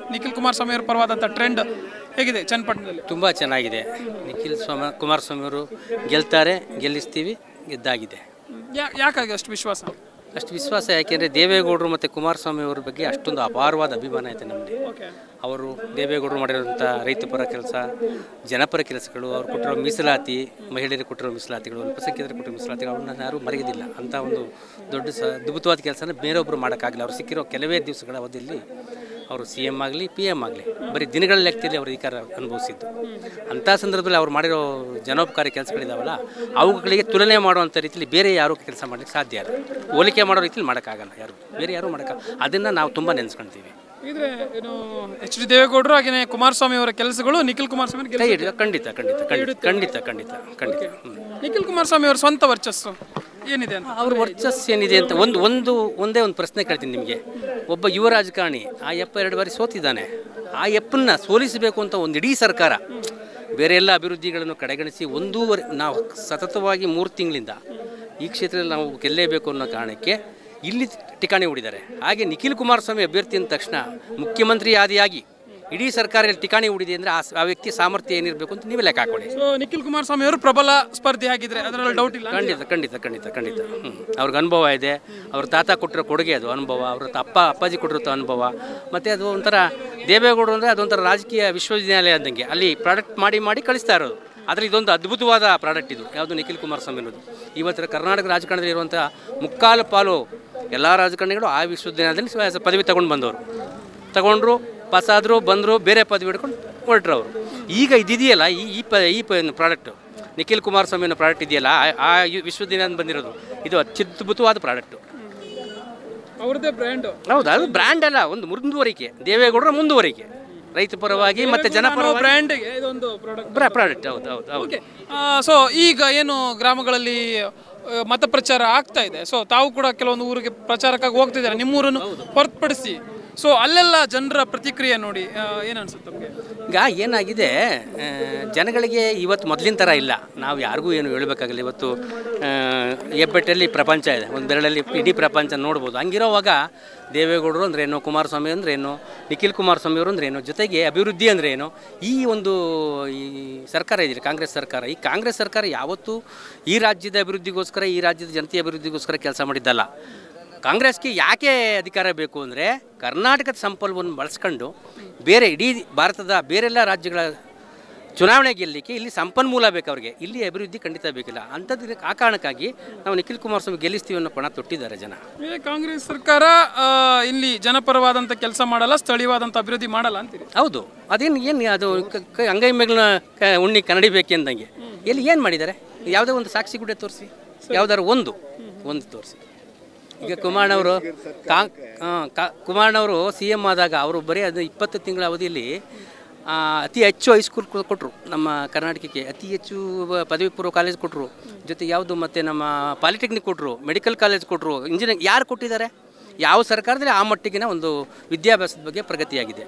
ನಿಖಿಲ್ ಕುಮಾರಸ್ವಾಮಿ ಅವರ ಪರವಾದಂಥ ಟ್ರೆಂಡ್ ಹೇಗಿದೆ ಚನ್ನಪಟ್ಟಣದಲ್ಲಿ ತುಂಬ ಚೆನ್ನಾಗಿದೆ ನಿಖಿಲ್ ಸ್ವಾಮ ಕುಮಾರಸ್ವಾಮಿ ಅವರು ಗೆಲ್ತಾರೆ ಗೆಲ್ಲಿಸ್ತೀವಿ ಗೆದ್ದಾಗಿದೆ ಯಾ- ಯಾಕಾಗಿ ಅಷ್ಟು ವಿಶ್ವಾಸ ಅಷ್ಟು ವಿಶ್ವಾಸ ಯಾಕೆಂದರೆ ದೇವೇಗೌಡರು ಮತ್ತು ಕುಮಾರಸ್ವಾಮಿ ಅವ್ರ ಬಗ್ಗೆ ಅಷ್ಟೊಂದು ಅಪಾರವಾದ ಅಭಿಮಾನ ಇದೆ ನಮಗೆ ಅವರು ದೇವೇಗೌಡರು ಮಾಡಿರೋಂಥ ರೈತಪರ ಕೆಲಸ ಜನಪರ ಕೆಲಸಗಳು ಅವ್ರು ಕೊಟ್ಟಿರೋ ಮೀಸಲಾತಿ ಮಹಿಳೆಯರಿಗೆ ಕೊಟ್ಟಿರೋ ಮೀಸಲಾತಿಗಳು ಅಲ್ಪಸಂಖ್ಯಾತರಿಗೆ ಕೊಟ್ಟಿರೋ ಮೀಸಲಾತಿಗಳು ಅವ್ರನ್ನ ಯಾರೂ ಮರೆಯೋದಿಲ್ಲ ಅಂಥ ಒಂದು ದೊಡ್ಡ ಸ ಅದ್ಭುತವಾದ ಕೆಲಸನ ಬೇರೊಬ್ಬರು ಮಾಡೋಕ್ಕಾಗಲ್ಲ ಅವ್ರು ಸಿಕ್ಕಿರೋ ಕೆಲವೇ ದಿವಸಗಳ ಅವಧಿಯಲ್ಲಿ ಅವರು ಸಿ ಎಮ್ ಆಗಲಿ ಪಿ ಎಮ್ ಆಗಲಿ ಬರೀ ದಿನಗಳ ಲೆಕ್ಕದಲ್ಲಿ ಅವರು ಅಧಿಕಾರ ಅನುಭವಿಸಿದ್ದು ಅಂಥ ಸಂದರ್ಭದಲ್ಲಿ ಅವ್ರು ಮಾಡಿರೋ ಜನೋಪಕಾರಿ ಕೆಲಸಗಳಿದಾವಲ್ಲ ಅವುಗಳಿಗೆ ತುಲನೆ ಮಾಡುವಂಥ ರೀತಿಯಲ್ಲಿ ಬೇರೆ ಯಾರೂ ಕೆಲಸ ಮಾಡಲಿಕ್ಕೆ ಸಾಧ್ಯ ಇಲ್ಲ ಹೋಲಿಕೆ ಮಾಡೋ ರೀತಿಯಲ್ಲಿ ಮಾಡೋಕ್ಕಾಗಲ್ಲ ಯಾರು ಬೇರೆ ಯಾರೂ ಮಾಡೋಕ್ಕ ಅದನ್ನು ನಾವು ತುಂಬ ನೆನೆಸ್ಕೊಳ್ತೀವಿ ಇದ್ರೆ ಏನು ಎಚ್ ಡಿ ದೇವೇಗೌಡರು ಹಾಗೆಯೇ ಕುಮಾರಸ್ವಾಮಿ ಅವರ ಕೆಲಸಗಳು ನಿಖಿಲ್ ಕುಮಾರಸ್ವಾಮಿ ಅವ್ರಿಗೆ ಕೈ ಗೆಲ್ಸುತ್ತೆ. ಹಿಡಿದ ಖಂಡಿತ ಖಂಡಿತ ಖಂಡಿತ ಖಂಡಿತ ಖಂಡಿತ ಖಂಡಿತ ಹ್ಮ್. ನಿಖಿಲ್ ಕುಮಾರಸ್ವಾಮಿ ಅವರ ಸ್ವಂತ ವರ್ಚಸ್ಸು ಏನಿದೆ ಅಂತ ಅವ್ರ ವರ್ಚಸ್ಸು ಏನಿದೆ ಅಂತ ಒಂದು ಒಂದು ಒಂದೇ ಒಂದು ಪ್ರಶ್ನೆ ಕೇಳ್ತೀನಿ ನಿಮಗೆ ಒಬ್ಬ ಯುವ ರಾಜಕಾರಣಿ ಆ ಯಪ್ಪ ಎರಡು ಬಾರಿ ಸೋತಿದ್ದಾನೆ ಆ ಯಪ್ಪನ್ನ ಸೋಲಿಸಬೇಕು ಅಂತ ಒಂದು ಇಡೀ ಸರ್ಕಾರ ಬೇರೆ ಎಲ್ಲ ಅಭಿವೃದ್ಧಿಗಳನ್ನು ಕಡೆಗಣಿಸಿ ಒಂದೂವರೆ ನಾವು ಸತತವಾಗಿ ಮೂರು ತಿಂಗಳಿಂದ ಈ ಕ್ಷೇತ್ರದಲ್ಲಿ ನಾವು ಗೆಲ್ಲೇಬೇಕು ಅನ್ನೋ ಕಾರಣಕ್ಕೆ ಇಲ್ಲಿ ಠಿಕಾಣಿ ಹೂಡಿದ್ದಾರೆ ಹಾಗೆ ನಿಖಿಲ್ ಕುಮಾರಸ್ವಾಮಿ ಅಭ್ಯರ್ಥಿ ಅಂದ ತಕ್ಷಣ ಮುಖ್ಯಮಂತ್ರಿ ಆದಿಯಾಗಿ ಇಡೀ ಸರ್ಕಾರ ಠಿಕಾಣಿ ಹೂಡಿದೆ ಅಂದರೆ ಆ ಆ ವ್ಯಕ್ತಿ ಸಾಮರ್ಥ್ಯ ಏನಿರಬೇಕು ಅಂತ ನೀವೇ ಲೆಕ್ಕ ಹಾಕೊಳ್ಳಿ ಸೊ ನಿಖಿಲ್ ಕುಮಾರಸ್ವಾಮಿ ಅವರು ಪ್ರಬಲ ಸ್ಪರ್ಧಿ ಆಗಿದ್ರೆ ಅದರಲ್ಲಿ ಡೌಟ್ ಇಲ್ಲ ಖಂಡಿತ ಖಂಡಿತ ಖಂಡಿತ ಖಂಡಿತ ಹ್ಞೂ ಅವ್ರಿಗೆ ಅನುಭವ ಇದೆ ಅವ್ರ ತಾತ ಕೊಟ್ಟಿರೋ ಕೊಡುಗೆ ಅದು ಅನುಭವ ಅವ್ರ ತ- ಅಪ್ಪ ಅಪ್ಪಾಜಿ ಕೊಟ್ಟಿರೋ ಅನುಭವ ಮತ್ತು ಅದು ಒಂಥರ ದೇವೇಗೌಡರು ಅಂದರೆ ಅದೊಂಥರ ರಾಜಕೀಯ ವಿಶ್ವವಿದ್ಯಾಲಯ ಅಂದಂಗೆ ಅಲ್ಲಿ ಪ್ರಾಡಕ್ಟ್ ಮಾಡಿ ಮಾಡಿ ಕಳಿಸ್ತಾ ಇರೋದು ಆದರೆ ಇದೊಂದು ಅದ್ಭುತವಾದ ಪ್ರಾಡಕ್ಟ್ ಇದು ಯಾವುದು ನಿಖಿಲ್ ಕುಮಾರಸ್ವಾಮಿ ಅನ್ನೋದು ಇವತ್ತರ ಕರ್ನಾಟಕ ರಾಜಕಾರಣದಲ್ಲಿ ಇರುವಂಥ ಮುಕ್ಕಾಲು ಪಾಲು ಎಲ್ಲ ರಾಜಕಾರಣಿಗಳು ಆ ವಿಶ್ವವಿದ್ಯಾಲಯದಲ್ಲಿ ಸ- ಪದವಿ ತಗೊಂಡು ಬಂದವರು ತಗೊಂಡ್ರು ಪಾಸ್ ಆದರು ಬಂದರು ಬೇರೆ ಪದವಿ ಹಿಡ್ಕೊಂಡು ಹೊರಟ್ರು ಅವರು ಈಗ ಇದಿದೆಯಲ್ಲ ಈ ಈ ಪ ಈ ಪ ಪ್ರಾಡಕ್ಟು ನಿಖಿಲ್ ಕುಮಾರಸ್ವಾಮಿ ಅನ್ನೋ ಪ್ರಾಡಕ್ಟ್ ಇದೆಯಲ್ಲ ಆ- ಆ ಯು- ವಿಶ್ವವಿದ್ಯಾಲಯದಿಂದ ಬಂದಿರೋದು ಇದು ಅತ್ಯದ್ಭುತವಾದ ಪ್ರಾಡಕ್ಟು ಅವ್ರದ್ದೇ ಬ್ರ್ಯಾಂಡ್ ಹೌದು ಅದು ಬ್ರ್ಯಾಂಡ್ ಅಲ್ಲ ಒಂದು ಮುಂದುವರಿಕೆ ದೇವೇಗೌಡರ ಮುಂದುವರಿಕೆ ರೈತ ಪರವಾಗಿ ಮತ್ತು ಜನಪರ ಬ್ರ್ಯಾಂಡ್ಗೆ ಇದೊಂದು ಪ್ರಾಡಕ್ಟ್ ಪ್ರಾಡಕ್ಟ್ ಹೌದು ಹೌದು ಹೌದು ಓಕೆ ಸೊ ಈಗ ಏನು ಗ್ರಾಮಗಳಲ್ಲಿ ಆ, ಮತ ಪ್ರಚಾರ ಆಗ್ತಾ ಇದೆ ಸೊ ತಾವು ಕೂಡ ಕೆಲವೊಂದು ಊರಿಗೆ ಪ್ರಚಾರಕ್ಕಾಗಿ ಹೋಗ್ತಿದ್ದಾರೆ ನಿಮ್ಮೂರನ್ನು ಹೊರತುಪಡಿಸಿ ಸೊ ಅಲ್ಲೆಲ್ಲ ಜನರ ಪ್ರತಿಕ್ರಿಯೆ ನೋಡಿ ಆ, ಏನ್ ಅನ್ಸುತ್ತೆ ತಮಗೆ ಈಗ ಏನಾಗಿದೆ ಆ, ಜನಗಳಿಗೆ ಇವತ್ತು ಮೊದಲಿನ ಥರ ಇಲ್ಲ ನಾವು ಯಾರಿಗೂ ಏನು ಹೇಳಬೇಕಾಗಿಲ್ಲ ಇವತ್ತು ಆ, ಹೆಬ್ಬೆಟ್ಟಲ್ಲಿ ಪ್ರಪಂಚ ಇದೆ ಒಂದು ಬೆರಳಲ್ಲಿ ಇಡೀ ಪ್ರಪಂಚ ನೋಡ್ಬೋದು ಹಂಗಿರೋವಾಗ ದೇವೇಗೌಡರು ಅಂದ್ರೆ ಏನು ಕುಮಾರಸ್ವಾಮಿ ಅಂದ್ರೆ ಏನು ನಿಖಿಲ್ ಕುಮಾರಸ್ವಾಮಿ ಅವರು ಅಂದ್ರೆ ಏನು ಜೊತೆಗೆ ಅಭಿವೃದ್ಧಿ ಅಂದ್ರೆ ಏನು ಈ ಒಂದು ಈ ಸರ್ಕಾರ ಇದೆ ಕಾಂಗ್ರೆಸ್ ಸರ್ಕಾರ ಈ ಕಾಂಗ್ರೆಸ್ ಸರ್ಕಾರ ಯಾವತ್ತೂ ಈ ರಾಜ್ಯದ ಅಭಿವೃದ್ಧಿಗೋಸ್ಕರ ಈ ರಾಜ್ಯದ ಜನತೆಯ ಅಭಿವೃದ್ಧಿಗೋಸ್ಕರ ಕೆಲಸ ಮಾಡಿದ್ದಲ್ಲ ಕಾಂಗ್ರೆಸ್ಗೆ ಯಾಕೆ ಅಧಿಕಾರ ಬೇಕು ಅಂದರೆ ಕರ್ನಾಟಕದ ಸಂಪನ್ಮೂಲವನ್ನು ಬಳಸ್ಕೊಂಡು ಬೇರೆ ಇಡೀ ಭಾರತದ ಬೇರೆಲ್ಲ ರಾಜ್ಯಗಳ ಚುನಾವಣೆ ಗೆಲ್ಲಲಿಕ್ಕೆ ಇಲ್ಲಿ ಸಂಪನ್ಮೂಲ ಬೇಕು ಅವ್ರಿಗೆ ಇಲ್ಲಿ ಅಭಿವೃದ್ಧಿ ಖಂಡಿತ ಬೇಕಿಲ್ಲ ಅಂಥದ್ದು ಆ ಕಾರಣಕ್ಕಾಗಿ ನಾವು ನಿಖಿಲ್ ಕುಮಾರಸ್ವಾಮಿ ಗೆಲ್ಲಿಸ್ತೀವಿ ಅನ್ನೋ ಪಣ ತೊಟ್ಟಿದ್ದಾರೆ ಜನ ಈ ಕಾಂಗ್ರೆಸ್ ಸರ್ಕಾರ ಆ, ಇಲ್ಲಿ ಜನಪರವಾದಂಥ ಕೆಲಸ ಮಾಡಲ್ಲ ಸ್ಥಳೀಯವಾದಂಥ ಅಭಿವೃದ್ಧಿ ಮಾಡಲ್ಲ ಅಂತೀರಿ ಹೌದು ಅದೇನು ಏನು ಅದು ಕ- ಕ- ಅಂಗೈ ಮೇಲಿನ ಕ ಉಣ್ಣಿ ಕನ್ನಡಿ ಬೇಕೆಂದಂಗೆ ಎಲ್ಲಿ ಏನು ಮಾಡಿದ್ದಾರೆ ಯಾವುದೋ ಒಂದು ಸಾಕ್ಷಿ ಗುಡ್ಡೆ ತೋರಿಸಿ ಯಾವ್ದಾದ್ರು ಒಂದು ಒಂದು ತೋರಿಸಿ ಈಗ ಕುಮಾರಣ್ಣವರು ಕಾ ಆ, ಕಾ- ಕುಮಾರಣ್ಣವರು ಸಿ ಎಮ್ ಆದಾಗ ಅವರು ಬರೀ ಅದು ಇಪ್ಪತ್ತು ತಿಂಗಳ ಅವಧಿಯಲ್ಲಿ ಆ, ಅತಿ ಹೆಚ್ಚು ಹೈಸ್ಕೂಲ್ ಕೊಟ್ಟರು ನಮ್ಮ ಕರ್ನಾಟಕಕ್ಕೆ ಅತಿ ಹೆಚ್ಚು ಬ- ಪದವಿ ಪೂರ್ವ ಕಾಲೇಜ್ ಕೊಟ್ಟರು ಜೊತೆ ಯಾವುದು ಮತ್ತು ನಮ್ಮ ಪಾಲಿಟೆಕ್ನಿಕ್ ಕೊಟ್ಟರು ಮೆಡಿಕಲ್ ಕಾಲೇಜ್ ಕೊಟ್ಟರು ಇಂಜಿನಿಯರಿಂಗ್ ಯಾರು ಕೊಟ್ಟಿದ್ದಾರೆ ಯಾವ ಸರ್ಕಾರದಲ್ಲಿ ಆ ಮಟ್ಟಿಗಿನ ಒಂದು ವಿದ್ಯಾಭ್ಯಾಸದ ಬಗ್ಗೆ ಪ್ರಗತಿಯಾಗಿದೆ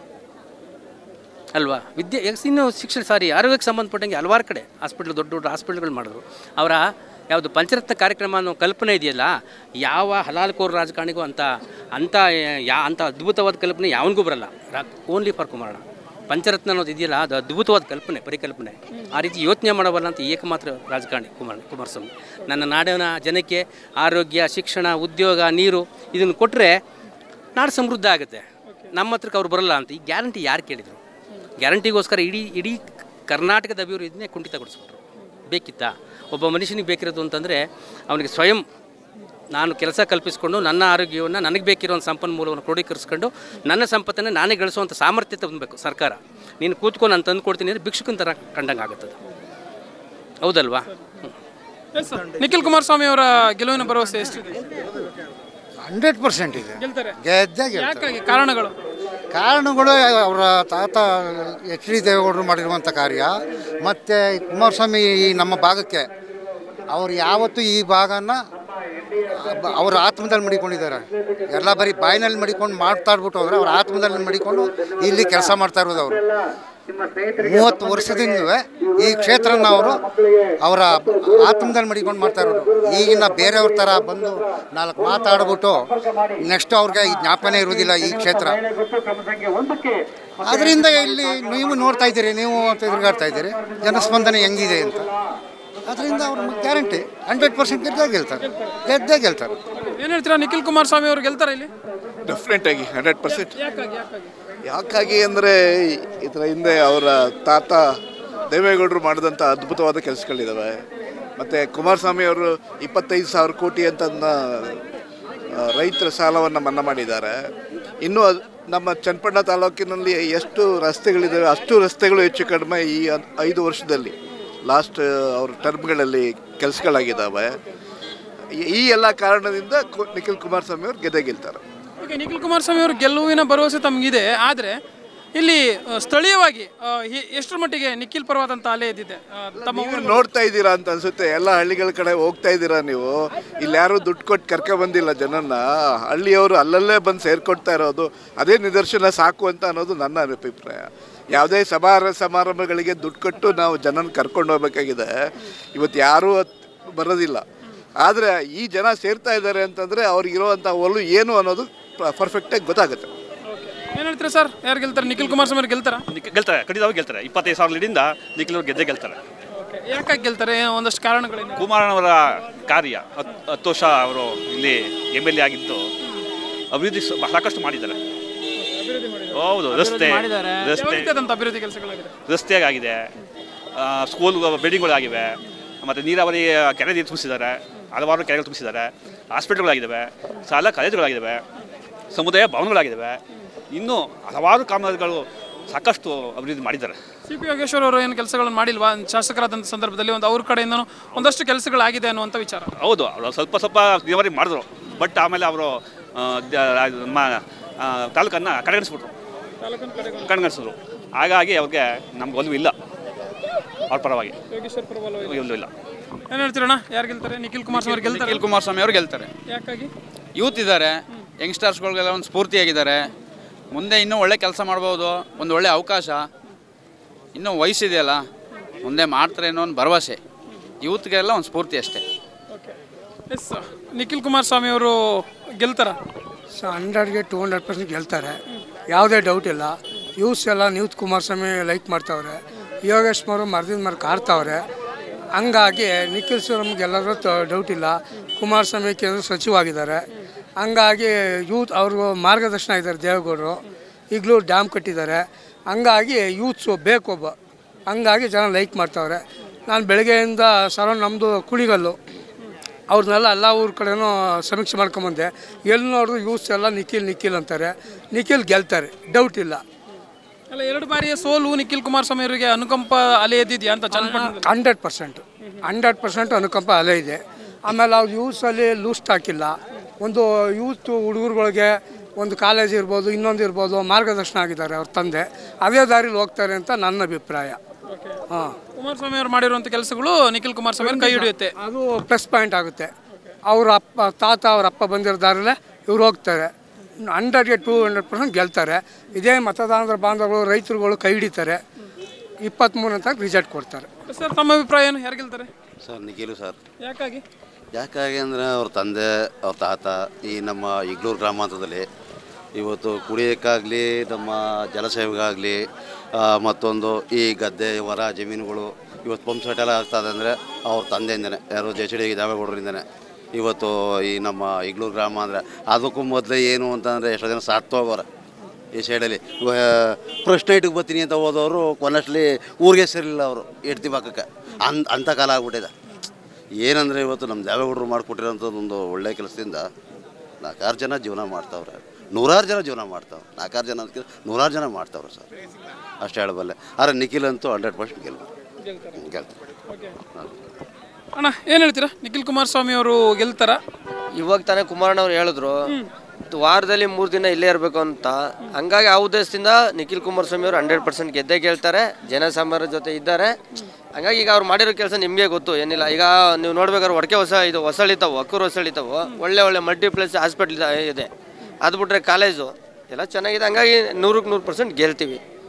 ಅಲ್ವಾ ವಿದ್ಯೆ ಎಕ್ಸ್ ಇನ್ನು ಶಿಕ್ಷಣ ಸಾರಿ ಆರೋಗ್ಯಕ್ಕೆ ಸಂಬಂಧಪಟ್ಟಂಗೆ ಹಲವಾರು ಕಡೆ ಹಾಸ್ಪಿಟ್ಲ್ ದೊಡ್ಡ ದೊಡ್ಡ ಹಾಸ್ಪಿಟ್ಲ್ಗಳು ಮಾಡಿದ್ರು ಅವರ ಯಾವುದು ಪಂಚರತ್ನ ಕಾರ್ಯಕ್ರಮ ಅನ್ನೋ ಕಲ್ಪನೆ ಇದೆಯಲ್ಲ ಯಾವ ಹಲಾಲ್ಕೋರ್ ರಾಜಕಾರಣಿಗೂ ಅಂತ ಅಂಥ ಯಾ ಅಂಥ ಅದ್ಭುತವಾದ ಕಲ್ಪನೆ ಯಾವನಿಗೂ ಬರಲ್ಲ ಓನ್ಲಿ ಫಾರ್ ಕುಮಾರಣ್ಣ ಪಂಚರತ್ನ ಅನ್ನೋದು ಇದೆಯಲ್ಲ ಅದು ಅದ್ಭುತವಾದ ಕಲ್ಪನೆ ಪರಿಕಲ್ಪನೆ ಆ ರೀತಿ ಯೋಚನೆ ಮಾಡಬಲ್ಲ ಅಂತ ಏಕಮಾತ್ರ ರಾಜಕಾರಣಿ ಕುಮಾರ್ ಕುಮಾರಸ್ವಾಮಿ ನನ್ನ ನಾಡಿನ ಜನಕ್ಕೆ ಆರೋಗ್ಯ ಶಿಕ್ಷಣ ಉದ್ಯೋಗ ನೀರು ಇದನ್ನು ಕೊಟ್ಟರೆ ನಾಡು ಸಮೃದ್ಧ ಆಗುತ್ತೆ ನಮ್ಮ ಹತ್ರಕ್ಕೆ ಅವ್ರು ಬರಲ್ಲ ಅಂತ ಈ ಗ್ಯಾರಂಟಿ ಯಾರು ಕೇಳಿದರು ಗ್ಯಾರಂಟಿಗೋಸ್ಕರ ಇಡೀ ಇಡೀ ಕರ್ನಾಟಕದ ಅಭಿವೃದ್ಧಿನೇ ಕುಂಠಿತಗೊಳಿಸ್ಬಿಟ್ರು ಬೇಕಿತ್ತಾ ಒಬ್ಬ ಮನುಷ್ಯನಿಗೆ ಬೇಕಿರೋದು ಅಂತಂದರೆ ಅವನಿಗೆ ಸ್ವಯಂ ನಾನು ಕೆಲಸ ಕಲ್ಪಿಸಿಕೊಂಡು ನನ್ನ ಆರೋಗ್ಯವನ್ನು ನನಗೆ ಬೇಕಿರೋ ಒಂದು ಸಂಪನ್ಮೂಲವನ್ನು ಕ್ರೋಢೀಕರಿಸ್ಕೊಂಡು ನನ್ನ ಸಂಪತ್ತನ್ನು ನಾನೇ ಗಳಿಸುವಂಥ ಸಾಮರ್ಥ್ಯ ತಂದಬೇಕು ಸರ್ಕಾರ ನೀನು ಕೂತ್ಕೊಂಡು ನಾನು ತಂದು ಕೊಡ್ತೀನಿ ಅಂದರೆ ಭಿಕ್ಷುಕನ ಥರ ಕಂಡಂಗೆ ಆಗುತ್ತದೆ ಹೌದಲ್ವಾ ಹ್ಮ್. ನಿಖಿಲ್ ಕುಮಾರಸ್ವಾಮಿ ಅವರ ಗೆಲುವಿನ ಭರವಸೆ ಎಷ್ಟಿದೆ ಹಂಡ್ರೆಡ್ ಪರ್ಸೆಂಟ್ ಇದೆ ಗೆಲ್ತಾರೆ ಗೆದ್ದೇ ಗೆಲ್ತಾರೆ ಯಾಕಾಗಿ ಕಾರಣಗಳು ಕಾರಣಗಳು ಅವರ ತಾತ ಎಚ್ ಡಿ ದೇವೇಗೌಡರು ಮಾಡಿರುವಂಥ ಕಾರ್ಯ ಮತ್ತು ಕುಮಾರಸ್ವಾಮಿ ಈ ನಮ್ಮ ಭಾಗಕ್ಕೆ ಅವರು ಯಾವತ್ತೂ ಈ ಭಾಗನ ಬ- ಅವ್ರ ಆತ್ಮದಲ್ಲಿ ಮಡಿಕೊಂಡಿದ್ದಾರೆ ಎಲ್ಲ ಬರೀ ಬಾಯಿನಲ್ಲಿ ಮಡಿಕೊಂಡು ಮಾಡ್ತಾ ಇರ್ಬಿಟ್ಟು ಹೋದ್ರೆ ಅವ್ರ ಆತ್ಮದಲ್ಲಿ ಮಡಿಕೊಂಡು ಇಲ್ಲಿ ಕೆಲಸ ಮಾಡ್ತಾ ಇರೋದು ಅವರು ಮೂವತ್ತು ವರ್ಷದಿಂದಲೂ ಈ ಕ್ಷೇತ್ರನ ಅವರು ಅವರ ಆತ್ಮದಲ್ಲಿ ಮಡಿಕೊಂಡು ಮಾಡ್ತಾ ಇರೋದು ಈಗಿನ ಬೇರೆಯವ್ರ ಥರ ಬಂದು ನಾಲ್ಕು ಮಾತಾಡ್ಬಿಟ್ಟು ನೆಕ್ಸ್ಟ್ ಅವ್ರಿಗೆ ಈ ಜ್ಞಾಪನೆ ಇರೋದಿಲ್ಲ ಈ ಕ್ಷೇತ್ರ ಅದರಿಂದ ಇಲ್ಲಿ ನೀವು ನೋಡ್ತಾ ಇದ್ದೀರಿ ನೀವು ತಿರುಗಾಡ್ತಾ ಇದ್ದೀರಿ ಜನಸ್ಪಂದನೆ ಹೆಂಗಿದೆ ಅಂತ ಅದರಿಂದ ಅವ್ರ ಗ್ಯಾರಂಟಿ ಹಂಡ್ರೆಡ್ ಪರ್ಸೆಂಟ್ ಗೆದ್ದೇ ಗೆಲ್ತಾರೆ ಗೆದ್ದೇ ಗೆಲ್ತಾರೆ ಏನು ಹೇಳ್ತೀರಾ ನಿಖಿಲ್ ಕುಮಾರಸ್ವಾಮಿ ಅವರು ಗೆಲ್ತಾರೆ ಇಲ್ಲಿ ಡೆಫಿನೆಟ್ ಆಗಿ ಹಂಡ್ರೆಡ್ ಪರ್ಸೆಂಟ್ ಯಾಕಾಗಿ ಯಾಕಾಗಿ ಯಾಕಾಗಿ ಅಂದರೆ ಇದರ ಹಿಂದೆ ಅವರ ತಾತ ದೇವೇಗೌಡರು ಮಾಡಿದಂಥ ಅದ್ಭುತವಾದ ಕೆಲಸಗಳಿದ್ದಾವೆ ಮತ್ತು ಕುಮಾರಸ್ವಾಮಿ ಅವರು ಇಪ್ಪತ್ತೈದು ಸಾವಿರ ಕೋಟಿ ಅಂತ ರೈತರ ಸಾಲವನ್ನು ಮನ್ನಾ ಮಾಡಿದ್ದಾರೆ ಇನ್ನು ಅದ್- ನಮ್ಮ ಚನ್ನಪಟ್ಟಣ ತಾಲೂಕಿನಲ್ಲಿ ಎಷ್ಟು ರಸ್ತೆಗಳಿದ್ದಾವೆ ಅಷ್ಟು ರಸ್ತೆಗಳು ಹೆಚ್ಚು ಕಡಿಮೆ ಈ ಅದ್- ಐದು ವರ್ಷದಲ್ಲಿ ಲಾಸ್ಟ್ ಅವ್ರ ಟರ್ಮ್ಗಳಲ್ಲಿ ಕೆಲಸಗಳಾಗಿದ್ದಾವೆ ಈ- ಈ ಎಲ್ಲ ಕಾರಣದಿಂದ ಕು- ನಿಖಿಲ್ ಕುಮಾರಸ್ವಾಮಿ ಅವರು ಗೆದ್ದೇ ಗೆಲ್ತಾರೆ ಓಕೆ ನಿಖಿಲ್ ಕುಮಾರಸ್ವಾಮಿ ಅವರು ಗೆಲುವಿನ ಭರವಸೆ ತಮಗಿದೆ ಆದರೆ ಇಲ್ಲಿ ಆ, ಸ್ಥಳೀಯವಾಗಿ ಆ, ಎ- ಎಷ್ಟರ ಮಟ್ಟಿಗೆ ನಿಖಿಲ್ ಪರವಾದಂಥ ಅಲೆ ಎದ್ದಿದೆ ಆ, ತಮ್ಮ ನೀವು ನೋಡ್ತಾ ಇದ್ದೀರಾ ಅಂತ ಅನ್ಸುತ್ತೆ ಎಲ್ಲ ಹಳ್ಳಿಗಳ ಕಡೆ ಹೋಗ್ತಾ ಇದ್ದೀರಾ ನೀವು ಇಲ್ಲಿ ಯಾರು ದುಡ್ಡು ಕೊಟ್ಟು ಕರ್ಕ ಬಂದಿಲ್ಲ ಜನನ್ನ ಹಳ್ಳಿಯವರು ಅಲ್ಲಲ್ಲೇ ಬಂದು ಸೇರ್ಕೊಡ್ತಾ ಇರೋದು ಅದೇ ನಿದರ್ಶನ ಸಾಕು ಅಂತ ಅನ್ನೋದು ನನ್ನ ಅಭಿಪ್ರಾಯ ಯಾವುದೇ ಸಮಾರ ಸಮಾರಂಭಗಳಿಗೆ ದುಡ್ಡು ಕೊಟ್ಟು ನಾವು ಜನನ ಕರ್ಕೊಂಡು ಹೋಗ್ಬೇಕಾಗಿದೆ ಇವತ್ತು ಯಾರೂ ಅತ್- ಬರೋದಿಲ್ಲ ಆದರೆ ಈ ಜನ ಸೇರ್ತಾ ಇದ್ದಾರೆ ಅಂತಂದರೆ ಅವ್ರಿಗಿರುವಂಥ ಒಲು ಏನು ಅನ್ನೋದು ಪರ್ಫೆಕ್ಟಾಗಿ ಗೊತ್ತಾಗುತ್ತೆ ಏನು ಹೇಳ್ತೀರಾ ಸರ್ ಯಾರು ಗೆಲ್ತಾರೆ ನಿಖಿಲ್ ಕುಮಾರಸ್ವಾಮಿ ಅವ್ರು ಗೆಲ್ತಾರಾ ನಿಕ್ ಗೆಲ್ತಾರೆ ಖಂಡಿತವಾಗಿ ಗೆಲ್ತಾರೆ ಇಪ್ಪತ್ತೈದು ಸಾವಿರ ಲೀಡಿಂದ ನಿಖಿಲ್ ಅವ್ರು ಗೆದ್ದೇ ಗೆಲ್ತಾರೆ ಯಾಕಾಗಿ ಗೆಲ್ತಾರೆ ಏನೋ ಒಂದಷ್ಟು ಕಾರಣಗಳೇನು ಕುಮಾರನವರ ಕಾರ್ಯ ಹತ್- ಹತ್ತು ವರ್ಷ ಅವರು ಇಲ್ಲಿ ಎಮ್ ಎಲ್ ಎ ಆಗಿದ್ದು ಅಭಿವೃದ್ಧಿ ಸ- ಸಾಕಷ್ಟು ಮಾಡಿದ್ದಾರೆ ಹೌದು ರಸ್ತೆ ಯಾವ ರಸ್ತೆ ರೀತಿಯಾದಂಥ ಅಭಿವೃದ್ಧಿ ಕೆಲಸಗಳಾಗಿದೆ ರಸ್ತೆಗಾಗಿದೆ ಸ್ಕೂಲ್ ಬಿಲ್ಡಿಂಗ್ಗಳಾಗಿವೆ ಮತ್ತು ನೀರಾವರಿ ಕೆರೆ ನೀರು ತುಂಬಿಸಿದ್ದಾರೆ ಹಲವಾರು ಕೆರೆಗಳು ತುಂಬಿಸಿದ್ದಾರೆ ಹಾಸ್ಪಿಟಲ್ಗಳಾಗಿದ್ದಾವೆ ಶಾಲಾ ಕಾಲೇಜುಗಳಾಗಿದ್ದಾವೆ ಸಮುದಾಯ ಭವನಗಳಾಗಿದ್ದಾವೆ ಇನ್ನೂ ಹಲವಾರು ಕಾಮಗಾರಿಗಳು ಸಾಕಷ್ಟು ಅಭಿವೃದ್ಧಿ ಮಾಡಿದ್ದಾರೆ ಸಿ ಪಿ ಯೋಗೇಶ್ವರ್ ಅವರು ಏನು ಕೆಲಸಗಳನ್ನು ಮಾಡಿಲ್ವಾ ಶಾಸಕರಾದಂಥ ಸಂದರ್ಭದಲ್ಲಿ ಒಂದು ಅವ್ರ ಕಡೆಯಿಂದನೂ ಒಂದಷ್ಟು ಕೆಲಸಗಳಾಗಿದೆ ಅನ್ನುವಂಥ ವಿಚಾರ ಹೌದು ಅವರು ಸ್ವಲ್ಪ ಸ್ವಲ್ಪ ನೀರಾವರಿ ಮಾಡಿದ್ರು ಬಟ್ ಆಮೇಲೆ ಅವರು ನಮ್ಮ ಆ, ತಾಲೂಕನ್ನ ಕಡೆಗಣಿಸ್ಬಿಟ್ರು ಕಡೆಗಣಿಸಿದ್ರು ಹಾಗಾಗಿ ಅವ್ರಿಗೆ ನಮ್ಗೆ ಒಲವು ಇಲ್ಲ ಅವ್ರ ಪರವಾಗಿ ಯೋಗೇಶ್ವರ್ ಪರವಾಗಿ ಒಲವು ಇಲ್ಲ ಏನು ಹೇಳ್ತೀರಣ್ಣ ಯಾರು ಗೆಲ್ತಾರೆ ನಿಖಿಲ್ ಕುಮಾರಸ್ವಾಮಿ ಅವ್ರು ಗೆಲ್ತಾರೆ ನಿಖಿಲ್ ಕುಮಾರಸ್ವಾಮಿ ಅವರು ಗೆಲ್ತಾರೆ ಯಾಕಾಗಿ ಯೂತ್ ಇದ್ದಾರೆ ಯಂಗ್ಸ್ಟರ್ಸ್ಗಳಿಗೆಲ್ಲ ಒಂದು ಸ್ಫೂರ್ತಿಯಾಗಿದ್ದಾರೆ ಮುಂದೆ ಇನ್ನೂ ಒಳ್ಳೆ ಕೆಲಸ ಮಾಡ್ಬೋದು ಒಂದು ಒಳ್ಳೆ ಅವಕಾಶ ಇನ್ನೂ ವಯಸ್ಸಿದೆಯಲ್ಲ ಮುಂದೆ ಮಾಡ್ತಾರೆ ಅನ್ನೋ ಒಂದು ಭರವಸೆ ಯೂತ್ಗೆಲ್ಲ ಒಂದು ಸ್ಫೂರ್ತಿ ಅಷ್ಟೇ ಎಸ್ ನಿಖಿಲ್ ಕುಮಾರಸ್ವಾಮಿ ಅವರು ಗೆಲ್ತಾರ ಸೊ ಹಂಡ್ರೆಡ್ಗೆ ಟೂ ಹಂಡ್ರೆಡ್ ಪರ್ಸೆಂಟ್ ಗೆಲ್ತಾರೆ ಯಾವುದೇ ಡೌಟ್ ಇಲ್ಲ ಯೂಸ್ ಎಲ್ಲ ನ್ಯೂತ್ ಕುಮಾರಸ್ವಾಮಿ ಲೈಕ್ ಮಾಡ್ತಾವ್ರೆ ಯೋಗೇಶ್ ಅವರು ಮರದಿಂದ ಮರ ಕಾಡ್ತಾವ್ರೆ ಹಂಗಾಗಿ ನಿಖಿಲ್ ಶಿವರಾಮ್ಗೆ ಎಲ್ಲರೂ ಡೌಟ್ ಇಲ್ಲ ಕುಮಾರಸ್ವಾಮಿ ಕೇಂದ್ರ ಸಚಿವವಾಗಿದ್ದಾರೆ ಹಂಗಾಗಿ ಯೂತ್ ಅವ್ರಿಗೂ ಮಾರ್ಗದರ್ಶನ ಇದ್ದಾರೆ ದೇವೇಗೌಡರು ಈಗಲೂ ಡ್ಯಾಮ್ ಕಟ್ಟಿದ್ದಾರೆ ಹಂಗಾಗಿ ಯೂತ್ಸು ಬೇಕೊಬ್ಬ ಹಂಗಾಗಿ ಜನ ಲೈಕ್ ಮಾಡ್ತಾವ್ರೆ ನಾನು ಬೆಳಗ್ಗೆಯಿಂದ ಸರ ನಮ್ಮದು ಕುಣಿಗಲ್ಲು ಅವ್ರನ್ನೆಲ್ಲ ಎಲ್ಲ ಊರ ಕಡೆನೂ ಸಮೀಕ್ಷೆ ಮಾಡ್ಕೊಂಬಂದೆ ಎಲ್ಲಿ ನೋಡಿದ್ರು ಯೂಸ್ ಎಲ್ಲ ನಿಖಿಲ್ ನಿಖಿಲ್ ಅಂತಾರೆ ನಿಖಿಲ್ ಗೆಲ್ತಾರೆ ಡೌಟ್ ಇಲ್ಲ ಅಲ್ಲ ಎರಡು ಬಾರಿಯ ಸೋಲು ನಿಖಿಲ್ ಕುಮಾರಸ್ವಾಮಿ ಅವರಿಗೆ ಅನುಕಂಪ ಅಲೆ ಎದ್ದಿದ್ಯಾ ಅಂತ ಚನ್ನಪಟ್ಟಣದಲ್ಲಿ ಹಂಡ್ರೆಡ್ ಪರ್ಸೆಂಟ್ ಹಂಡ್ರೆಡ್ ಪರ್ಸೆಂಟ್ ಅನುಕಂಪ ಅಲೆ ಇದೆ ಆಮೇಲೆ ಅವ್ರು ಯೂಸಲ್ಲಿ ಲೂಸ್ಟ್ ಹಾಕಿಲ್ಲ ಒಂದು ಯೂತ್ ಹುಡುಗರುಗಳಿಗೆ ಒಂದು ಕಾಲೇಜ್ ಇರ್ಬೋದು ಇನ್ನೊಂದು ಇರ್ಬೋದು ಮಾರ್ಗದರ್ಶನ ಆಗಿದ್ದಾರೆ ಅವ್ರ ತಂದೆ ಅದೇ ದಾರಿಲಿ ಹೋಗ್ತಾರೆ ಅಂತ ನನ್ನ ಅಭಿಪ್ರಾಯ ಹಾಂ ಕುಮಾರಸ್ವಾಮಿ ಅವರು ಮಾಡಿರುವಂಥ ಕೆಲಸಗಳು ನಿಖಿಲ್ ಕುಮಾರಸ್ವಾಮಿ ಅವ್ರ ಕೈ ಹಿಡಿಯುತ್ತೆ ಅದು ಪ್ಲಸ್ ಪಾಯಿಂಟ್ ಆಗುತ್ತೆ ಅವ್ರ ಅಪ್ಪ ತಾತ ಅವ್ರ ಅಪ್ಪ ಬಂದಿರೋ ದಾರಿಲೇ ಇವ್ರು ಹೋಗ್ತಾರೆ ಹಂಡ್ರೆಡ್ಗೆ ಟೂ ಹಂಡ್ರೆಡ್ ಪರ್ಸೆಂಟ್ ಗೆಲ್ತಾರೆ ಇದೇ ಮತದಾನದ ಬಾಂಧವರು ರೈತರುಗಳು ಕೈ ಹಿಡಿತಾರೆ ಇಪ್ಪತ್ತ್ಮೂರನೇ ತಾರೀಕು ರಿಸಲ್ಟ್ ಕೊಡ್ತಾರೆ ಸರ್ ತಮ್ಮ ಅಭಿಪ್ರಾಯ ಏನು ಯಾರು ಗೆಲ್ತಾರೆ ಸರ್ ನಿಖಿಲು ಸರ್ ಯಾಕಾಗಿ ಯಾಕಾಗಿ ಅಂದರೆ ಅವ್ರ ತಂದೆ ಅವ್ರ ತಾತ ಈ ನಮ್ಮ ಇಗ್ಲೂರು ಗ್ರಾಮಾಂತರದಲ್ಲಿ ಇವತ್ತು ಕುಡಿಯೋಕ್ಕಾಗಲಿ ನಮ್ಮ ಜಲಸೇವೆಗಾಗಲಿ ಮತ್ತೊಂದು ಈ ಗದ್ದೆ ಹೊರ ಜಮೀನುಗಳು ಇವತ್ತು ಪಂಪ್ ಸೆಟ್ ಎಲ್ಲ ಆಗ್ತದೆ ಅಂದರೆ ಅವ್ರ ತಂದೆಯಿಂದನೇ ಯಾರು ಜೆ ಸಿ ಡಿ ದೇವೇಗೌಡರಿಂದನೇ ಇವತ್ತು ಈ ನಮ್ಮ ಇಗ್ಲೂರು ಗ್ರಾಮ ಅಂದರೆ ಅದಕ್ಕೂ ಮೊದಲೇ ಏನು ಅಂತಂದರೆ ಎಷ್ಟೋ ಜನ ಸಾಕ್ತಾ ಹೋಗೋರೆ ಈ ಸೈಡಲ್ಲಿ ಫಸ್ಟ್ ನೈಟಿಗೆ ಬರ್ತೀನಿ ಅಂತ ಹೋದವರು ಕೊನೆಸ್ಟ್ಲಿ ಊರಿಗೆ ಸೇರಿಲ್ಲ ಅವರು ಎಡ್ತಿ ಬಾಕಕ್ಕೆ ಅನ್ ಅಂಥ ಕಾಲ ಆಗ್ಬಿಟ್ಟಿದೆ ಏನಂದರೆ ಇವತ್ತು ನಮ್ಮ ದೇವೇಗೌಡರು ಮಾಡಿಕೊಟ್ಟಿರೋಂಥದ್ದು ಒಂದು ಒಳ್ಳೆ ಕೆಲಸದಿಂದ ನಾಲ್ಕಾರು ಜನ ಜೀವನ ಮಾಡ್ತಾವ್ರೆ ನೂರಾರು ಜನ ಜೀವನ ಮಾಡ್ತಾವ್ರೆ ನಾಲ್ಕಾರು ಜನ ಅದಕ್ಕೆ ನೂರಾರು ಜನ ಮಾಡ್ತಾವ್ರೆ ಸರ್ ಅಷ್ಟು ಹೇಳಬಲ್ಲೆ ಆದರೆ ನಿಖಿಲ್ ಅಂತೂ ಹಂಡ್ರೆಡ್ ಪರ್ಸೆಂಟ್ ಗೆಲ್ಬೋದು ಗೆಲ್ತಾರೆ ಅಣ್ಣ ಏನು ಹೇಳ್ತೀರಾ ನಿಖಿಲ್ ಕುಮಾರಸ್ವಾಮಿ ಅವರು ಗೆಲ್ತಾರ ಇವಾಗ ತಾನೇ ಕುಮಾರಣ್ಣವ್ರು ಹೇಳಿದ್ರು ವಾರದಲ್ಲಿ ಮೂರು ದಿನ ಇಲ್ಲೇ ಇರಬೇಕು ಅಂತ ಹಂಗಾಗಿ ಆ ಉದ್ದೇಶದಿಂದ ನಿಖಿಲ್ ಕುಮಾರಸ್ವಾಮಿ ಅವರು ಹಂಡ್ರೆಡ್ ಪರ್ಸೆಂಟ್ ಗೆದ್ದೇ ಗೆಲ್ತಾರೆ ಜನಸಾಮಾನ್ಯರ ಜೊತೆ ಇದ್ದಾರೆ ಹಂಗಾಗಿ ಈಗ ಅವ್ರು ಮಾಡಿರೋ ಕೆಲಸ ನಿಮಗೆ ಗೊತ್ತು ಏನಿಲ್ಲ ಈಗ ನೀವು ನೋಡ್ಬೇಕಾದ್ರೆ ಒಡಕೆ ಹೊಸ ಇದು ಹೊಸಳಿತಾವು ಅಕ್ಕೂರು ಹೊಸಳಿತಾವು ಒಳ್ಳೆ ಒಳ್ಳೆ ಮಲ್ಟಿಪ್ಲೆಕ್ಸ್ ಹಾಸ್ಪಿಟ್ಲ್ ಇದೆ ಅದು ಬಿಟ್ರೆ ಕಾಲೇಜು ಎಲ್ಲ ಚೆನ್ನಾಗಿದೆ ಹಂಗಾಗಿ ನೂರಕ್ಕೆ ನೂರು ಪರ್ಸೆಂಟ್ ಗೆಲ್ತೀವಿ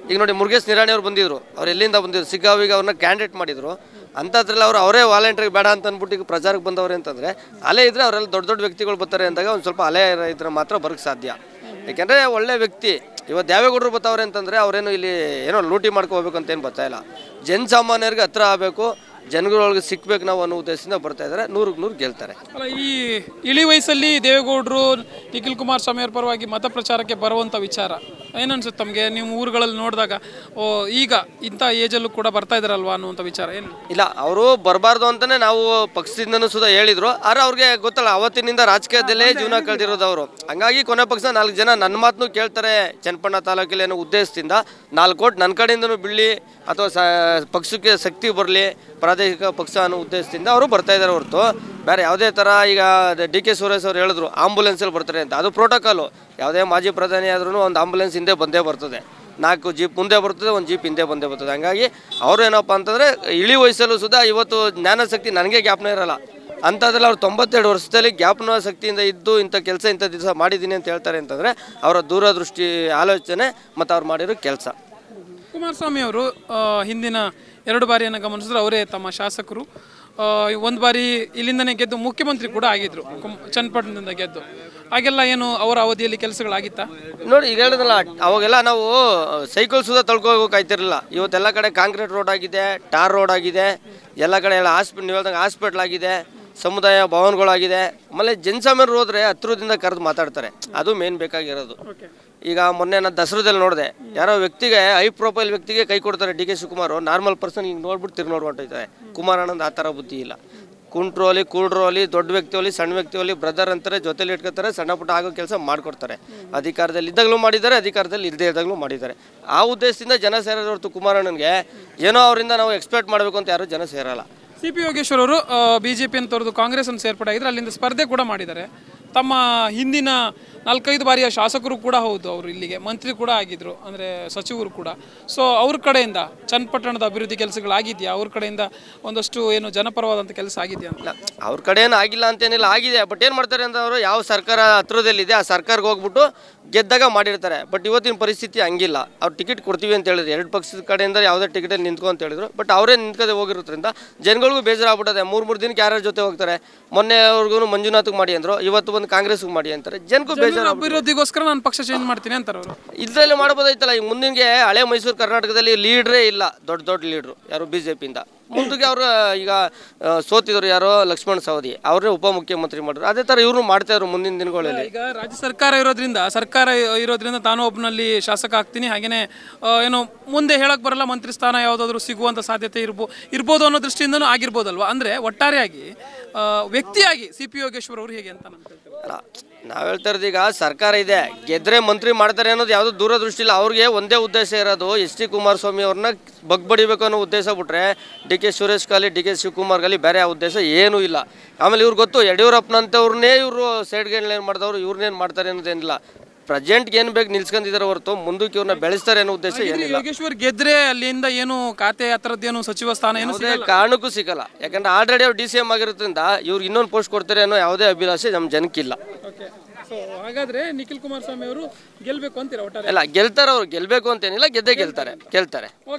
ಈಗ ನೋಡಿ ಮುರುಗೇಶ್ ನಿರಾಣಿ ಅವ್ರು ಬಂದಿದ್ರು ಅವ್ರು ಎಲ್ಲಿಂದ ಬಂದಿದ್ರು ಸಿಗ್ಗಾವಿಗೆ ಅವ್ರನ್ನ ಕ್ಯಾಂಡಿಡೇಟ್ ಮಾಡಿದ್ರು ಅಂಥದ್ರಲ್ಲಿ ಅವ್ರು ಅವರೇ ವಾಲಂಟ್ರಿಗೆ ಬೇಡ ಅಂತ ಅಂದ್ಬಿಟ್ಟು ಈಗ ಪ್ರಚಾರಕ್ಕೆ ಬಂದವ್ರೆ ಅಂತಂದರೆ ಅಲೆ ಇದ್ರೆ ಅವರೆಲ್ಲ ದೊಡ್ಡ ದೊಡ್ಡ ವ್ಯಕ್ತಿಗಳು ಬರ್ತಾರೆ ಅಂದಾಗ ಒಂದು ಸ್ವಲ್ಪ ಅಲೆ ಇದ್ರೆ ಮಾತ್ರ ಬರೋಕ್ಕೆ ಸಾಧ್ಯ ಯಾಕೆಂದರೆ ಒಳ್ಳೆ ವ್ಯಕ್ತಿ ಇವತ್ತು ದೇವೇಗೌಡರು ಬರ್ತಾವ್ರೆ ಅಂತಂದರೆ ಅವರೇನು ಇಲ್ಲಿ ಏನೋ ಲೂಟಿ ಮಾಡ್ಕೋಬೇಕು ಅಂತ ಏನು ಬರ್ತಾ ಇಲ್ಲ ಜನಸಾಮಾನ್ಯರಿಗೆ ಹತ್ರ ಆಗಬೇಕು ಜನಗಳೊಳಗೆ ಸಿಕ್ಬೇಕು ನಾವು ಅನ್ನೋ ಉದ್ದೇಶದಿಂದ ಬರ್ತಾ ಇದ್ದಾರೆ ನೂರಕ್ಕೆ ನೂರು ಗೆಲ್ತಾರೆ ಅಲ್ಲ ಈ ಇಳಿ ವಯಸ್ಸಲ್ಲಿ ದೇವೇಗೌಡರು ನಿಖಿಲ್ ಕುಮಾರಸ್ವಾಮಿ ಅವ್ರ ಪರವಾಗಿ ಮತ ಪ್ರಚಾರಕ್ಕೆ ಬರುವಂಥ ವಿಚಾರ ಏನನ್ಸುತ್ತೆ ತಮಗೆ ನೀವು ಊರುಗಳಲ್ಲಿ ನೋಡಿದಾಗ ಓ ಈಗ ಇಂಥ ಏಜಲ್ಲೂ ಕೂಡ ಬರ್ತಾ ಇದಾರಲ್ವಾ ಅನ್ನುವಂಥ ವಿಚಾರ ಏನು ಇಲ್ಲ ಅವರು ಬರಬಾರ್ದು ಅಂತಾನೆ ನಾವು ಪಕ್ಷದಿಂದನೂ ಸುಧಾ ಹೇಳಿದ್ರು ಆದ್ರೆ ಅವ್ರಿಗೆ ಗೊತ್ತಲ್ಲ ಅವತ್ತಿನಿಂದ ರಾಜಕೀಯದಲ್ಲೇ ಜೀವನ ಕಳೆದಿರೋದು ಅವರು ಹಂಗಾಗಿ ಕೊನೆ ಪಕ್ಷ ನಾಲ್ಕು ಜನ ನನ್ನ ಮಾತನ್ನು ಕೇಳ್ತಾರೆ ಚನ್ನಪಣ್ಣ ತಾಲೂಕಲ್ಲಿ ಅನ್ನೋ ಉದ್ದೇಶದಿಂದ ನಾಲ್ಕು ಕೋಟಿ ನನ್ನ ಕಡೆಯಿಂದನೂ ಬೀಳಲಿ ಅಥವಾ ಸ ಪಕ್ಷಕ್ಕೆ ಶಕ್ತಿ ಬರಲಿ ಪ್ರಾದೇಶಿಕ ಪಕ್ಷ ಅನ್ನೋ ಉದ್ದೇಶದಿಂದ ಅವರು ಬರ್ತಾ ಇದ್ದಾರೆ ಹೊರತು ಬೇರೆ ಯಾವುದೇ ಥರ ಈಗ ಡಿ ಕೆ ಸುರೇಶ್ ಅವ್ರು ಹೇಳಿದ್ರು ಆಂಬುಲೆನ್ಸಲ್ಲಿ ಬರ್ತಾರೆ ಅಂತ ಅದು ಪ್ರೋಟೋಕಾಲು ಯಾವುದೇ ಮಾಜಿ ಪ್ರಧಾನಿ ಆದ್ರೂ ಒಂದು ಆಂಬುಲೆನ್ಸ್ ಹಿಂದೆ ಬಂದೇ ಬರ್ತದೆ ನಾಲ್ಕು ಜೀಪ್ ಮುಂದೆ ಬರ್ತದೆ ಒಂದು ಜೀಪ್ ಹಿಂದೆ ಬಂದೇ ಬರ್ತದೆ ಹಂಗಾಗಿ ಅವರು ಏನಪ್ಪ ಅಂತಂದರೆ ಇಳಿ ವಯಸ್ಸಲ್ಲೂ ಸುಧಾ ಇವತ್ತು ಜ್ಞಾನಶಕ್ತಿ ನನಗೆ ಜ್ಞಾಪನ ಇರಲ್ಲ ಅಂಥದ್ರಲ್ಲಿ ಅವ್ರು ತೊಂಬತ್ತೆರಡು ವರ್ಷದಲ್ಲಿ ಜ್ಞಾಪನ ಶಕ್ತಿಯಿಂದ ಇದ್ದು ಇಂಥ ಕೆಲಸ ಇಂಥ ದಿವಸ ಮಾಡಿದ್ದೀನಿ ಅಂತ ಹೇಳ್ತಾರೆ ಅಂತಂದರೆ ಅವರ ದೂರದೃಷ್ಟಿ ಆಲೋಚನೆ ಮತ್ತು ಅವ್ರು ಮಾಡಿರೋ ಕೆಲಸ ಕುಮಾರಸ್ವಾಮಿ ಅವರು ಆ, ಹಿಂದಿನ ಎರಡು ಬಾರಿಯನ್ನು ಗಮನಿಸಿದ್ರೆ ಅವರೇ ತಮ್ಮ ಶಾಸಕರು ಒಂದು ಬಾರಿ ಇಲ್ಲಿಂದನೇ ಗೆದ್ದು ಮುಖ್ಯಮಂತ್ರಿ ಕೂಡ ಆಗಿದ್ರು ಕುಂ- ಚನ್ನಪಟ್ಟಣದಿಂದ ಗೆದ್ದು ಹಾಗೆಲ್ಲ ಏನು ಅವರ ಅವಧಿಯಲ್ಲಿ ಕೆಲಸಗಳಾಗಿತ್ತಾ ನೋಡಿ ಈಗ ಹೇಳಿದ್ರಲ್ಲ ಅವಾಗೆಲ್ಲ ನಾವು ಸೈಕಲ್ ಸುಧಾ ತಳ್ಕೋಬೇಕಾಯ್ತಿರಲಿಲ್ಲ ಇವತ್ತೆಲ್ಲ ಕಡೆ ಕಾಂಕ್ರೀಟ್ ರೋಡ್ ಆಗಿದೆ ಟಾರ್ ರೋಡ್ ಆಗಿದೆ ಎಲ್ಲ ಕಡೆ ಎಲ್ಲ ಹಾಸ್ಪಿಟ್ಲ್ ನೀವು ಹೇಳ್ದಂಗೆ ಹಾಸ್ಪಿಟ್ಲ್ ಆಗಿದೆ ಸಮುದಾಯ ಭವನಗಳಾಗಿದೆ ಆಮೇಲೆ ಜನಸಾಮಾನ್ಯರು ಹೋದ್ರೆ ಹತ್ರದಿಂದ ಕರೆದು ಮಾತಾಡ್ತಾರೆ ಅದು ಮೇನ್ ಬೇಕಾಗಿರೋದು ಈಗ ಮೊನ್ನೆ ನಾನು ದಸರಾದಲ್ಲಿ ನೋಡಿದೆ ಯಾರೋ ವ್ಯಕ್ತಿಗೆ ಐ ಪ್ರೊಫೈಲ್ ವ್ಯಕ್ತಿಗೆ ಕೈ ಕೊಡ್ತಾರೆ D K Shivakumar normal person ಹಿಂಗೆ ನೋಡ್ಬಿಟ್ಟು ತಿರ್ಗಿ ನೋಡ್ಬಿಟ್ಟಿದ್ದಾರೆ ಕುಮಾರಣ್ಣಂದು ಆ ಥರ ಬುದ್ಧಿ ಇಲ್ಲ ಕುಂಟ್ರು ಅಲ್ಲಿ ಕೂಡ್ರು ಅಲ್ಲಿ ದೊಡ್ಡ ವ್ಯಕ್ತಿ ಅಲ್ಲಿ ಸಣ್ಣ ವ್ಯಕ್ತಿ ಅಲ್ಲಿ ಬ್ರದರ್ ಅಂತಾರೆ ಜೊತೆಲಿ ಇಟ್ಕೊತಾರೆ ಸಣ್ಣ ಪುಟ್ಟ ಆಗೋ ಕೆಲಸ ಮಾಡ್ಕೊಡ್ತಾರೆ ಅಧಿಕಾರದಲ್ಲಿ ಇದ್ದಾಗಲೂ ಮಾಡಿದ್ದಾರೆ ಅಧಿಕಾರದಲ್ಲಿ ಇಲ್ಲದೇ ಇದ್ದಾಗಲೂ ಮಾಡಿದ್ದಾರೆ ಆ ಉದ್ದೇಶದಿಂದ ಜನ ಸೇರೋದು ಹೊರತು ಕುಮಾರಣ್ಣನಿಗೆ ಏನೋ ಅವರಿಂದ ನಾವು ಎಕ್ಸ್ಪೆಕ್ಟ್ ಮಾಡಬೇಕು ಅಂತ ಯಾರು ಜನ ಸೇರಲ್ಲ ಸಿ ಪಿ ಯೋಗೇಶ್ವರ್ ಅವರು ಬಿ ಜೆ ಪಿಯನ್ನು ತೊರೆದು ಕಾಂಗ್ರೆಸ್ ಅನ್ನು ಸೇರ್ಪಡೆ ಆಗಿದ್ರೆ ಅಲ್ಲಿಂದ ಸ್ಪರ್ಧೆ ಕೂಡ ಮಾಡಿದ್ದಾರೆ ತಮ್ಮ ಹಿಂದಿನ ನಾಲ್ಕೈದು ಬಾರಿಯ ಶಾಸಕರು ಕೂಡ ಹೌದು ಅವರು ಇಲ್ಲಿಗೆ ಮಂತ್ರಿ ಕೂಡ ಆಗಿದ್ರು ಅಂದರೆ ಸಚಿವರು ಕೂಡ ಸೊ ಅವ್ರ ಕಡೆಯಿಂದ ಚನ್ನಪಟ್ಟಣದ ಅಭಿವೃದ್ಧಿ ಕೆಲಸಗಳಾಗಿದೆಯಾ ಅವ್ರ ಕಡೆಯಿಂದ ಒಂದಷ್ಟು ಏನು ಜನಪರವಾದಂಥ ಕೆಲಸ ಆಗಿದೆಯಾ ಅಂತ ಅವ್ರ ಕಡೆ ಏನು ಆಗಿಲ್ಲ ಅಂತೇನಿಲ್ಲ ಆಗಿದೆ ಬಟ್ ಏನು ಮಾಡ್ತಾರೆ ಅಂತ ಅವರು ಯಾವ ಸರ್ಕಾರ ಹತ್ರದಲ್ಲಿದೆ ಆ ಸರ್ಕಾರಕ್ಕೆ ಹೋಗ್ಬಿಟ್ಟು ಗೆದ್ದಾಗ ಮಾಡಿರ್ತಾರೆ ಬಟ್ ಇವತ್ತಿನ ಪರಿಸ್ಥಿತಿ ಹಂಗಿಲ್ಲ ಅವ್ರು ಟಿಕೆಟ್ ಕೊಡ್ತೀವಿ ಅಂತ ಹೇಳಿದ್ರು ಎರಡು ಪಕ್ಷದ ಕಡೆಯಿಂದ ಯಾವುದೇ ಟಿಕೆಟಲ್ಲಿ ನಿಂತ್ಕೊ ಅಂತ ಹೇಳಿದ್ರು ಬಟ್ ಅವರೇ ನಿಂತ್ಕದೆ ಹೋಗಿರೋದ್ರಿಂದ ಜನಗಳಿಗೂ ಬೇಜಾರಾಗ್ಬಿಟ್ಟದೆ ಮೂರು ಮೂರು ದಿನಕ್ಕೆ ಯಾರ್ಯಾರ ಜೊತೆ ಹೋಗ್ತಾರೆ ಮೊನ್ನೆ ಅವ್ರಿಗೂ ಮಂಜುನಾಥ್ಗೆ ಮಾಡಿ ಅಂದ್ರು ಇವತ್ತು ಬಂದು ಕಾಂಗ್ರೆಸ್ಗೆ ಮಾಡಿ ಅಂತಾರೆ ಜನಕ್ಕೂ ಬೇಜಾರು ಅಭಿವೃದ್ಧಿಗೋಸ್ಕರ ನಾನು ಪಕ್ಷ ಚೇಂಜ್ ಮಾಡ್ತೀನಿ ಅಂತಾರೆ ಅವರು ಇದರಲ್ಲಿ ಮಾಡ್ಬೋದಾಯ್ತಲ್ಲ ಈಗ ಮುಂದಿನ ಹಳೆ ಮೈಸೂರು ಕರ್ನಾಟಕದಲ್ಲಿ ಲೀಡ್ರೇ ಇಲ್ಲ ದೊಡ್ಡ ದೊಡ್ಡ ಲೀಡ್ರು ಯಾರು ಬಿ ಜೆ ಪಿಯಿಂದ ಮುಂದಕ್ಕೆ ಅವರು ಈಗ ಆ, ಸೋತಿದ್ರು ಯಾರೋ ಲಕ್ಷ್ಮಣ್ ಸವದಿ ಅವ್ರನ್ನೇ ಉಪಮುಖ್ಯಮಂತ್ರಿ ಮಾಡಿದ್ರು ಅದೇ ಥರ ಇವರು ಮಾಡ್ತಾ ಇದ್ರು ಮುಂದಿನ ದಿನಗಳಲ್ಲಿ ಈಗ ರಾಜ್ಯ ಸರ್ಕಾರ ಇರೋದ್ರಿಂದ ಸರ್ಕಾರ ಇರೋದ್ರಿಂದ ತಾನು ಒಬ್ಬನಲ್ಲಿ ಶಾಸಕ ಆಗ್ತೀನಿ ಹಾಗೇನೆ ಆ, ಏನು ಮುಂದೆ ಹೇಳಕ್ ಬರಲ್ಲ ಮಂತ್ರಿ ಸ್ಥಾನ ಯಾವುದಾದ್ರೂ ಸಿಗುವಂತ ಸಾಧ್ಯತೆ ಇರ್ಬೋ ಇರ್ಬೋದು ಅನ್ನೋ ದೃಷ್ಟಿಯಿಂದನೂ ಆಗಿರ್ಬೋದಲ್ವಾ ಅಂದ್ರೆ ಒಟ್ಟಾರೆಯಾಗಿ ಆ, ವ್ಯಕ್ತಿಯಾಗಿ ಸಿ ಪಿ ಯೋಗೇಶ್ವರ್ ಅವರು ಹೇಗೆ ಅಂತ ನಾನು ಕೇಳ್ತೇನೆ ಅಲ್ಲ ನಾವು ಹೇಳ್ತಾ ಇರೋದು ಈಗ ಸರ್ಕಾರ ಇದೆ ಗೆದ್ರೆ ಮಂತ್ರಿ ಮಾಡ್ತಾರೆ ಅನ್ನೋದು ಯಾವುದೋ ದೂರದೃಷ್ಟಿ ಇಲ್ಲ ಅವ್ರಿಗೆ ಒಂದೇ ಉದ್ದೇಶ ಇರೋದು ಎಸ್ ಟಿ ಕುಮಾರಸ್ವಾಮಿ ಅವ್ರನ್ನ ಬಗ್ಬಡಿಬೇಕು ಅನ್ನೋ ಉದ್ದೇಶ ಬಿಟ್ರೆ ಡಿ ಕೆ ಸುರೇಶ್ ಕಾಲಿ ಡಿ ಕೆ ಶಿವಕುಮಾರ್ಗಾಲಿ ಬೇರೆ ಯಾವ ಉದ್ದೇಶ ಏನೂ ಇಲ್ಲ ಆಮೇಲೆ ಇವ್ರಿಗೆ ಗೊತ್ತು ಯಡಿಯೂರಪ್ಪನಂತವ್ರನ್ನೇ ಇವರು ಸೈಡ್ಗೆ ಏನು ಮಾಡಿದವರು ಇವ್ರನ್ನೇನು ಮಾಡ್ತಾರೆ ಅನ್ನೋದೇನಿಲ್ಲ ಪ್ರೆಸೆಂಟ್ಗೆ ಏನು ಬೇಕು ನಿಲ್ಸ್ಕೊಂಡಿದ್ದಾರೆ ಹೊರತು ಮುಂದಕ್ಕೆ ಇವ್ರನ್ನ ಬೆಳೆಸ್ತಾರೆ ಅನ್ನೋ ಉದ್ದೇಶ ಏನಿಲ್ಲ ಯೋಗೇಶ್ವರ್ ಗೆದ್ರೆ ಅಲ್ಲಿಂದ ಏನು ಖಾತೆ ಆ ಥರದ್ದೇನು ಸಚಿವ ಸ್ಥಾನ ಏನು ಯಾವುದೇ ಕಾರಣಕ್ಕೂ ಸಿಗಲ್ಲ ಯಾಕಂದ್ರೆ ಆಲ್ರೆಡಿ ಅವ್ರು ಡಿ ಸಿ ಎಂ ಆಗಿರೋದ್ರಿಂದ ಇವ್ರು ಇನ್ನೊಂದು ಪೋಸ್ಟ್ ಕೊಡ್ತಾರೆ ಅನ್ನೋ ಯಾವುದೇ ಅಭಿಲಾಷೆ ನಮ್ಮ ಜನಕ್ಕಿಲ್ಲ ಸೊ ಹಾಗಾದ್ರೆ ನಿಖಿಲ್ ಕುಮಾರಸ್ವಾಮಿ ಅವರು ಗೆಲ್ಬೇಕು ಅಂತೀರಾ ಒಟ್ಟಾರೆ ಇಲ್ಲ ಗೆಲ್ತಾರೆ ಅವ್ರು ಗೆಲ್ಬೇಕು ಅಂತೇನಿಲ್ಲ ಗೆದ್ದೇ ಗೆಲ್ತಾರೆ ಗೆಲ್ತಾರೆ